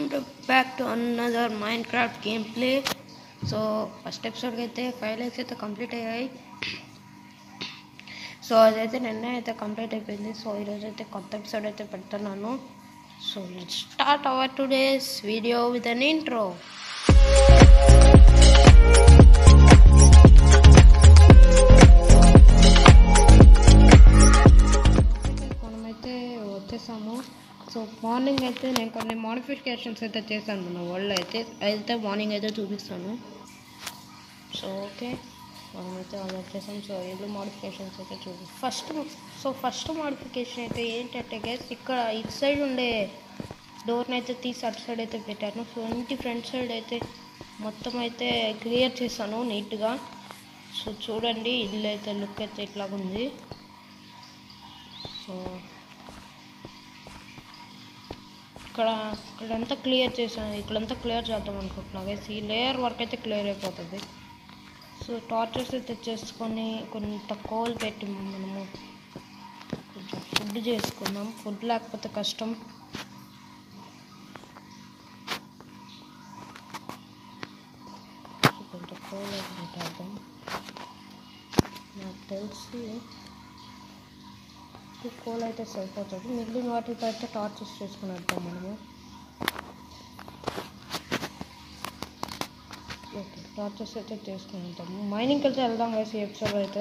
To back to another Minecraft game play so first ఎపిసోడ్కి అయితే five likes అయితే complete అయ్యాయి so అదైతే నిన్న అయితే కంప్లీట్ అయిపోయింది సో ఈరోజు అయితే కొత్త ఎపిసోడ్ అయితే పెడుతున్నాను so start our today's video with an intro మనమైతే వచ్చేసాము సో మార్నింగ్ అయితే నేను కొన్ని మోడిఫికేషన్స్ అయితే చేశాను మన వరల్డ్ అయితే అయితే మార్నింగ్ అయితే చూపిస్తాను సో ఓకే మనమైతే అది వచ్చేసాం సో ఇల్లు మోడిఫికేషన్స్ అయితే చూపి ఫస్ట్ సో ఫస్ట్ మోడిఫికేషన్ అయితే ఏంటంటే గైస్ ఇక్కడ ఇటు సైడ్ ఉండే డోర్ని అయితే తీసి అటు సైడ్ అయితే పెట్టాను సో ఇంటి ఫ్రంట్ సైడ్ అయితే మొత్తం అయితే క్లియర్ చేశాను నీట్గా సో చూడండి ఇల్లు అయితే లుక్ అయితే ఇట్లాగుంది సో ఇక్కడ ఇక్కడంతా క్లియర్ చేసాను ఇక్కడంతా క్లియర్ చేద్దాం అనుకుంటున్నాను గైస్ ఈ లేయర్ వర్క్ అయితే క్లియర్ అయిపోతుంది సో టార్చర్స్ అయితే చేసుకొని కొంత కోల్ పెట్టి మనము కొంచెం ఫుడ్ చేసుకుందాం ఫుడ్ లేకపోతే కష్టం సో కొంచెం కోల్ అయితే పెట్టేద్దాం నాకు తెలిసి ఈ కోల్ అయితే సరిపోతుంది మిగిలిన వాటితో అయితే టార్చర్స్ చేసుకుని వద్దాం మనము ఓకే టార్చర్స్ అయితే చేసుకుని వెళ్తాము మైనింగ్కి వెళ్తే వెళ్దాం వేసి ఎపిసోడ్ అయితే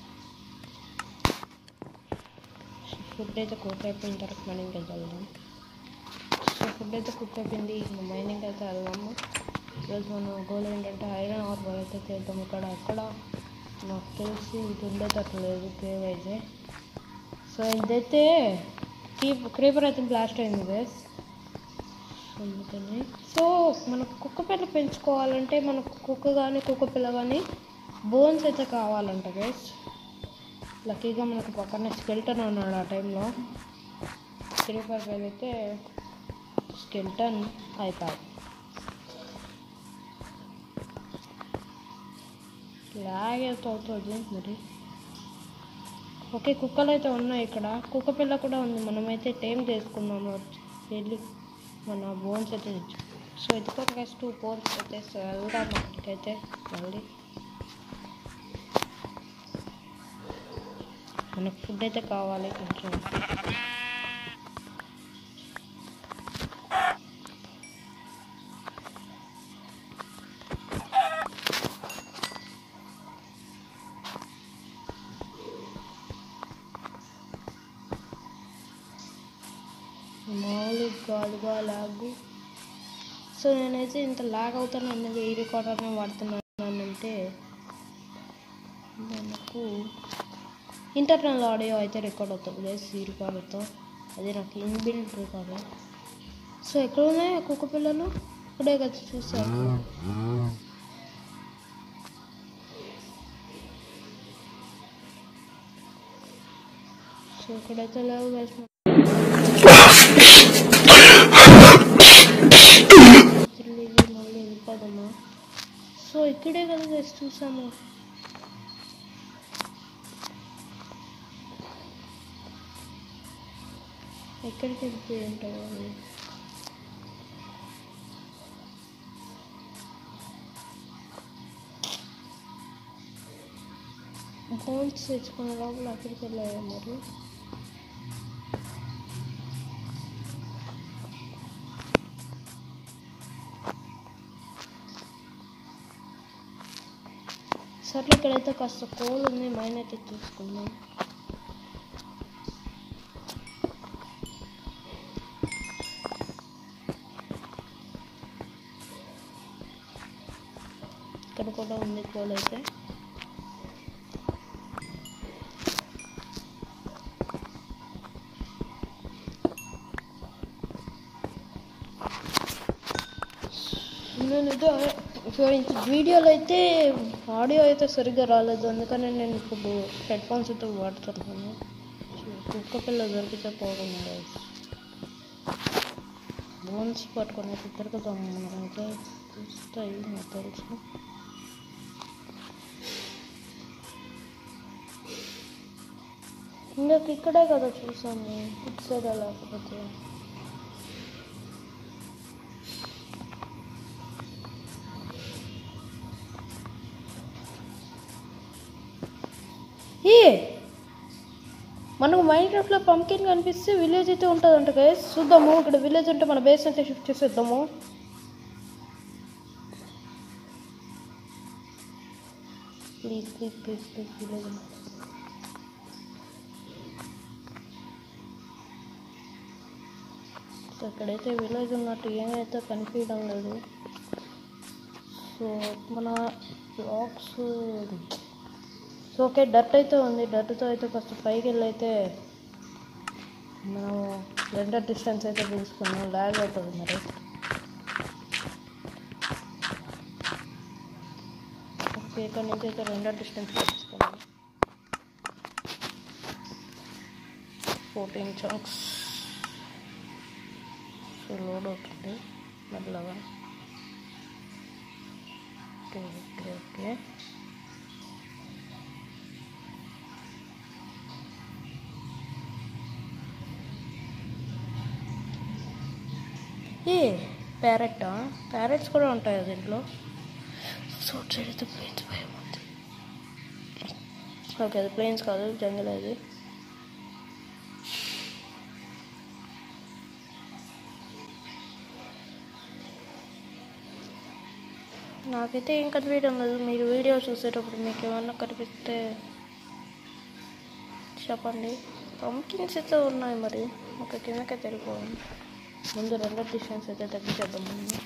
ఫుడ్ అయితే కుక్ అయిపోయిన తర్వాత మైనింగ్కి వెళ్తే వెళ్దాం సో ఫుడ్ అయితే కుక్ అయిపోయింది మైనింగ్కి అయితే వెళ్దాము ఈరోజు మనం గోల్ ఏంటంటే ఐరన్ ఆర్ అయితే చేద్దాం ఇక్కడ అక్కడ నాకు తెలిసి ఇది ఉండేటట్టు లేదు కేవ్ అయితే సో ఇదైతే క్రీపర్ అయితే బ్లాస్ట్ అయింది గైస్ అందుకని సో మనకు కుక్క పిల్ల పెంచుకోవాలంటే మనకు కుక్క కానీ కుక్క పిల్ల కానీ బోన్స్ అయితే కావాలంట గైస్ లక్కీగా మనకు పక్కన స్కెల్టన్ ఉన్నాడు ఆ టైంలో క్రీపర్ అయితే స్కెల్టన్ అయిపోయి లాగ్ అయితే అవుతుంది మరి ఓకే కుక్కలు అయితే ఉన్నాయి ఇక్కడ కుక్క పిల్ల కూడా ఉంది మనమైతే టైం చేసుకుందాం వెళ్ళి మన బోన్స్ అయితే తెచ్చు సో ఇదికొక టూ బోన్స్ అయితే సో వెళ్దాం అక్కడికైతే మళ్ళీ మనకు ఫుడ్ అయితే కావాలి కొంచెం మామూలు గాలుగా లాగు సో నేనైతే ఇంత లాగ్ అవుతాను అన్నది ఈ రికార్డర్ని వాడుతున్నాను అంటే మనకు ఇంటర్నల్ ఆడియో అయితే రికార్డ్ అవుతుంది గైస్ ఈ రికార్డర్తో అది నాకు ఇన్బిల్డ్ రికార్డర్ సో ఎక్కడ ఉన్నాయి ఆ కుక్క పిల్లలు ఇప్పుడే కదా చూసాను సో ఇక్కడైతే లేవు గైస్ తిరిగి మళ్ళీ వెళ్ళిపోదామా సో ఇక్కడే కదా గైస్ చూసాము ఎక్కడికి వెళ్ళిపోయి ఉంటావు అవి బోన్స్ తెచ్చుకున్న లోపల అక్కడికి వెళ్ళాయా మరి సర్లే ఇక్కడైతే కాస్త కోల్ ఉంది మైన్ అయితే తీసుకుందాం ఇక్కడ కూడా ఉంది కోల్ అయితే నేనైతే సో వీడియోలో అయితే ఆడియో అయితే సరిగ్గా రాలేదు అందుకని నేను ఇప్పుడు హెడ్ ఫోన్స్ అయితే వాడుతున్నాను కుక్క పిల్ల దొరికితే పోకుండా బోన్స్ పట్టుకొని అయితే తిరుగుతాం మనమైతే చూస్తాయి నాకు తెలుసు ఇందాక ఇక్కడే కదా చూసాము ఇటు సైడ్ లేకపోతే ఏ మనకు మైండ్ క్రాఫ్ట్లో పంకిన్ కనిపిస్తే విలేజ్ అయితే ఉంటుందంట గైస్ చూద్దాము ఇక్కడ విలేజ్ ఉంటే మన బేస్ అయితే షిఫ్ట్ చేసేద్దాము please please please please village so ఇక్కడైతే విలేజ్ ఉన్నట్టు ఏమైతే కనిపించడం లేదు సో మన బ్లాక్స్ సో ఓకే డర్ట్ అయితే ఉంది డర్ట్తో అయితే ఫస్ట్ పైకి వెళ్ళి అయితే మనం రెండర్ డిస్టెన్స్ అయితే తీసుకున్నాం ల్యాగ్ అవుతుంది మరి ఓకే ఇక్కడ నుంచి అయితే రెండర్ డిస్టెన్స్ తీసుకున్నాం ఫోర్టీన్ చంక్స్ సో లోడ్ అవుతుంది మెల్లగా ఓకే ఓకే ఓకే ఏ ప్యారెట్టా ప్యారెట్స్ కూడా ఉంటాయి దీంట్లో సో సైడ్ అయితే ప్లేన్స్ భయం ఉంది ఓకే అది ప్లేన్స్ కాదు జంగల్ అది నాకైతే ఏం కనిపించడం లేదు మీరు వీడియో చూసేటప్పుడు మీకు ఏమన్నా కనిపిస్తే చెప్పండి పంకిన్స్ అయితే ఉన్నాయి మరి ఒక కిందకైతే వెళ్ళిపోవాలి ముందు రెండో డిస్టెన్స్ అయితే తగ్గించేద్దాం ముందు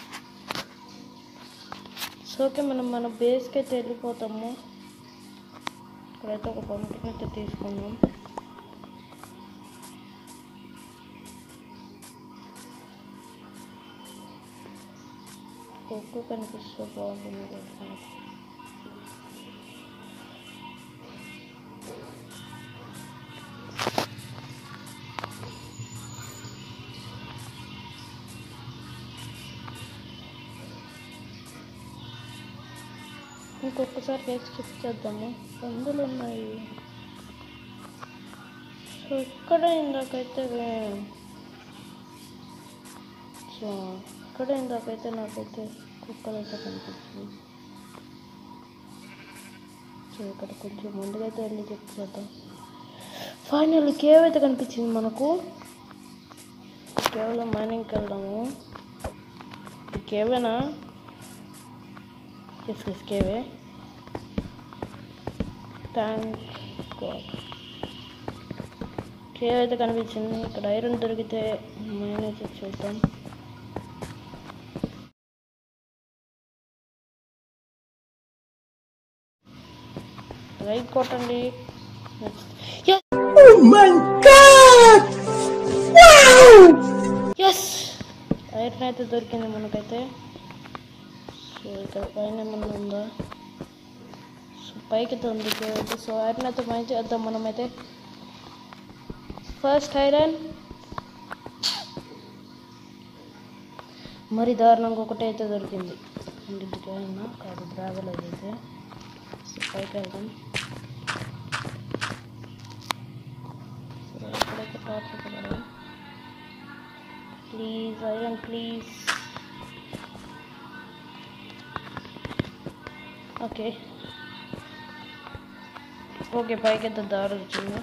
సో ఓకే మనం మన బేస్కి అయితే వెళ్ళిపోతాము ఇక్కడైతే ఒక పంపిణీ అయితే తీసుకుందాం ఎక్కువ కనిపిస్తే బాగుంటుంది కదా. ఇంకొకసారి వేసి చెక్ చేద్దాము పందులు ఉన్నాయి సో ఇక్కడ ఇందాకైతే వే- సో ఇక్కడ ఇందాకైతే నాకైతే కుక్కలు అయితే కనిపించింది సో ఇక్కడ కొంచెం ముందుగా అయితే వెళ్ళి చెక్ చేద్దాం ఫైనల్ కేవ్ అయితే కనిపించింది మనకు కేవలం మైనింగ్కి వెళ్దాము ఈ కేవేనా ఎస్ ఎస్ కేవే థ్యాంక్ గాడ్ కేవ్ అయితే కనిపించింది ఇక్కడ ఐరన్ దొరికితే మైన్ అయితే చూద్దాం లైక్ కొట్టండి Oh my god! Wow! Yes iron అయితే దొరికింది మనకైతే సో ఇక్కడ పైన ఏమన్నా ఉందా సో పైకి అయితే ఉంది కేవ్ అయితే సో ఐరన్ అయితే మైన్ చేద్దాం మనమైతే ఫస్ట్ ఐరన్ మరి దారుణంగా ఒకటి అయితే దొరికింది ఇంటికి అయినా కాదు బ్రాగల్ అయితే సో పైకి వెళ్దాం సో ఎక్కడైతే టార్చ్ పెడదాం please iron please okay okay పైకి అయితే దారి వచ్చింది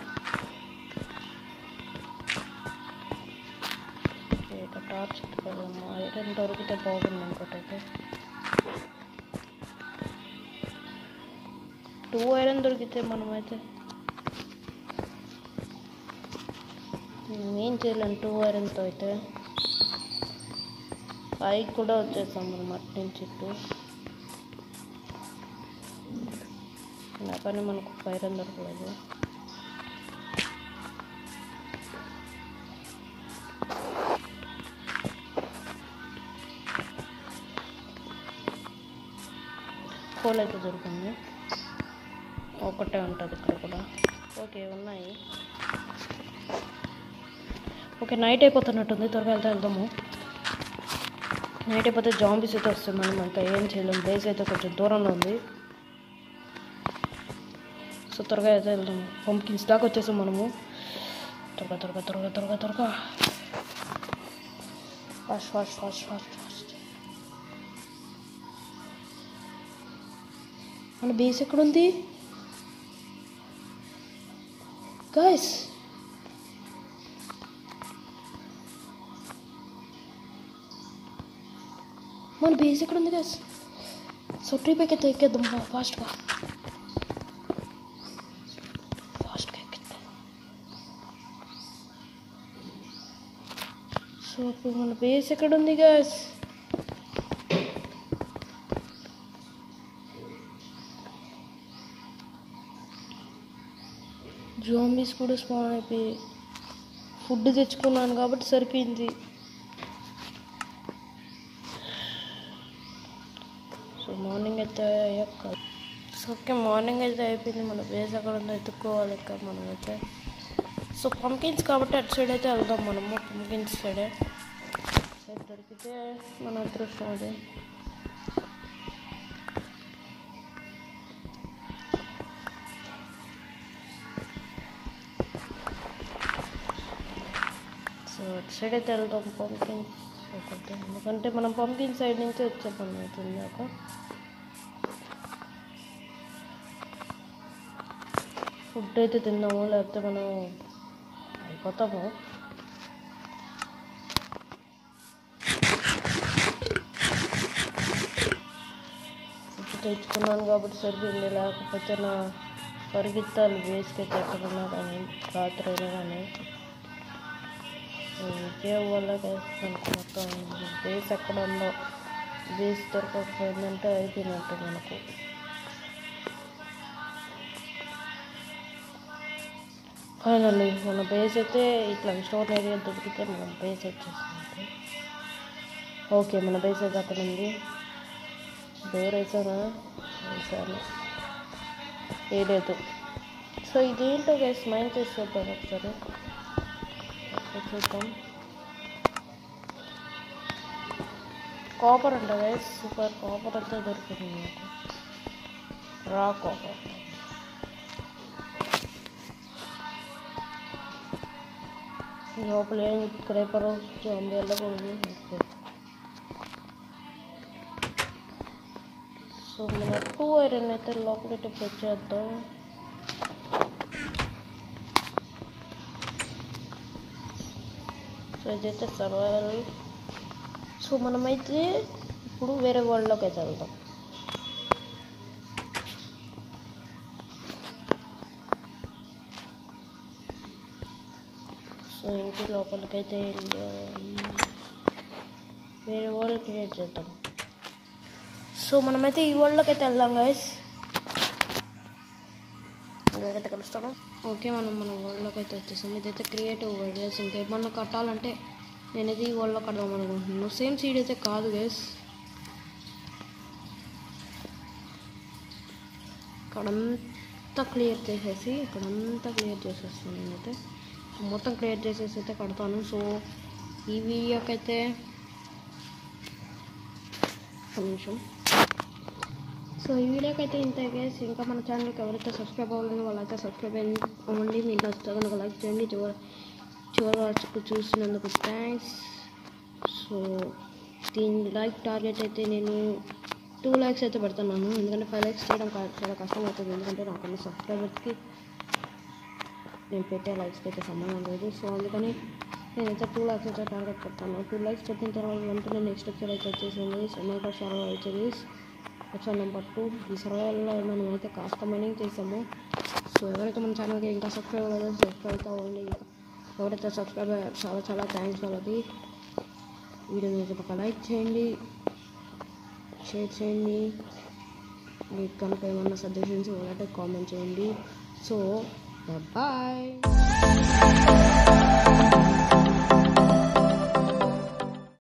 ఓకే, ఇక టార్చ్ ఎత్తుకోలేము ఐరన్ దొరికితే బాగుంది ఇంకోటైతే టూ ఐరన్ దొరికితే మనమైతే ఏం చేయలేం టూ ఐరన్తో అయితే పైకి కూడా వచ్చేసాం మనం అటు నుంచి ఇటు నా పని మనకు ఐరన్ దొరకలేదు కోల్ అయితే దొరికింది ఒకటే ఉంటుంది ఇక్కడ కూడా ఓకే ఉన్నాయి ఓకే నైట్ అయిపోతున్నట్టుంది త్వరగా వెళ్తా వెళ్దాము నైట్ అయిపోతే జాంబీస్ అయితే వస్తుంది మనం ఇంకా ఏం చేయలేం బేస్ అయితే కొంచెం దూరంలో ఉంది సో త్వరగా అయితే వెళ్దాము పంప్కిన్స్ దాకా వచ్చేసాం మనము త్వరగా త్వరగా త్వరగా త్వరగా త్వరగా fast fast fast fast fast మన బేస్ ఎక్కడుంది గైస్ మన బేస్ ఎక్కడ ఉంది గైస్ సో ట్రిప్ ఎక్కితే ఎక్కేద్దాం ఫాస్ట్గా ఫాస్ట్గా ఎక్కిద్దాం సో ఇప్పుడు మన బేస్ ఎక్కడ ఉంది గైస్ జోంబీస్ కూడా స్పాన్ అయిపోయి ఫుడ్ తెచ్చుకున్నాను కాబట్టి సరిపోయింది సో మార్నింగ్ అయితే అయ్యాక సో ఓకే మార్నింగ్ అయితే అయిపోయింది మన బేస్ అక్కడ ఉందో ఎత్తుక్కోవాలి ఇక్కడ మనం అయితే సో పంకిన్స్ కాబట్టి అటు సైడ్ అయితే వెళ్దాం మనము పంకిన్స్ సైడే సైడ్ దొరికితే మన అదృష్టం అది సో అటు సైడ్ అయితే వెళ్దాం పంకిన్స్ ఒకటి ఎందుకంటే మనం పంకిన్ సైడ్ నుంచి వచ్చే పని అవుతుంది దాకా ఫుడ్ అయితే తిన్నాము లేకపోతే మనం అయిపోతాము ఫుడ్ తెచ్చుకున్నాను కాబట్టి సరిపోయింది లేకపోతే నా పరిగెత్తాలి వేసుకైతే ఎక్కడున్నా కానీ రాత్రి అయినా కానీ విజయ వల్ల వేస్తాను మొత్తం బేస్ ఎక్కడ ఉందో బేస్ దొరకకపోయిందంటే అయిపోయినట్టు మనకు ఫైనల్లీ మన బేస్ అయితే ఇట్లా స్టోర్ ఏరియా దొరికితే మన బేస్ వచ్చేస్తుంది ఓకే మన బేస్ అయితే అక్కడ ఉంది డోర్ వేసానా వేసాను వేయలేదు సో ఇదేంటో గైస్ మైండ్ చేసి చూద్దాం ఒకసారి ఒకసారి చూద్దాం కాపర్ అంట గైస్ సూపర్ కాపర్ అంతా దొరికింది నాకు రా కాపర్ లోపల ఏం క్రేపరు జోంబి వెళ్ళకూడదు ఓకే సో మన టూ ఐరన్ అయితే లోపలికి వచ్చేద్దాం సో ఇదైతే సర్వైవల్ సో మనమైతే ఇప్పుడు వేరే వరల్డ్లోకి అయితే వెళ్దాం సో ఇంటి లోపలికైతే వెళ్ళాం. వేరే వరల్డ్ క్రియేట్ చేద్దాం సో మనమైతే ఈ వరల్డ్లోకి అయితే వెళ్దాం గైస్ ఇదైతే కలుస్తాము ఓకే మనం మన వరల్డ్లోకి అయితే వచ్చేసాం ఇదైతే క్రియేటివ్ వరల్డ్ గైస్ ఇంకేమన్నా కట్టాలంటే నేనైతే ఈ వరల్డ్లో కడదాం అనుకుంటున్నాను సేమ్ సీడ్ అయితే కాదు గైస్ ఇక్కడంతా క్లియర్ చేసేసి ఇక్కడంతా క్లియర్ చేసేస్తాను నేనైతే సో మొత్తం క్లియర్ చేసేసి అయితే కడతాను సో ఈ వీడియోకి అయితే ఒక నిమిషం సో ఈ వీడియోకి అయితే ఇంత గేస్ ఇంకా మన ఛానల్కి ఎవరైతే సబ్స్క్రైబ్ అవ్వాలని వాళ్ళైతే సబ్స్క్రైబ్ అవ్వండి మీకు నచ్చితే కనుక లైక్ చేయండి చివరి చివరి వరకు చూసినందుకు థ్యాంక్స్ సో దీని లైక్ టార్గెట్ అయితే నేను టూ లైక్స్ అయితే పెడుతున్నాను ఎందుకంటే ఫైవ్ లైక్స్ చేయడం కా- చాలా కష్టం అవుతుంది ఎందుకంటే నాకున్న సబ్స్క్రైబర్స్కి నేను పెట్టే లైక్స్కి అయితే సంబంధం లేదు సో అందుకని నేనైతే టూ లైక్స్ అయితే టార్గెట్ పెడతాను టూ లైక్స్ పెట్టిన తర్వాత వెంటనే నెక్స్ట్ ఎపిసోడ్ అయితే వచ్చేసింది సమైకర్ survival series episode number two ఈ సర్వైవల్లో మనం అయితే కాస్త మైనింగ్ చేసాము సో ఎవరైతే మన ఛానల్కి ఇంకా సబ్స్క్రైబ్ అవ్వలేదో సబ్స్క్రైబ్ అయితే అవ్వండి ఎవరైతే సబ్స్క్రైబ్ అయ్యారో చాలా చాలా థ్యాంక్స్ వాళ్ళకి వీడియోని అయితే ఒక లైక్ చేయండి షేర్ చేయండి మీకు కనుక ఏమన్నా సజెషన్స్ ఇవ్వాలంటే కామెంట్ చేయండి సో బాయ్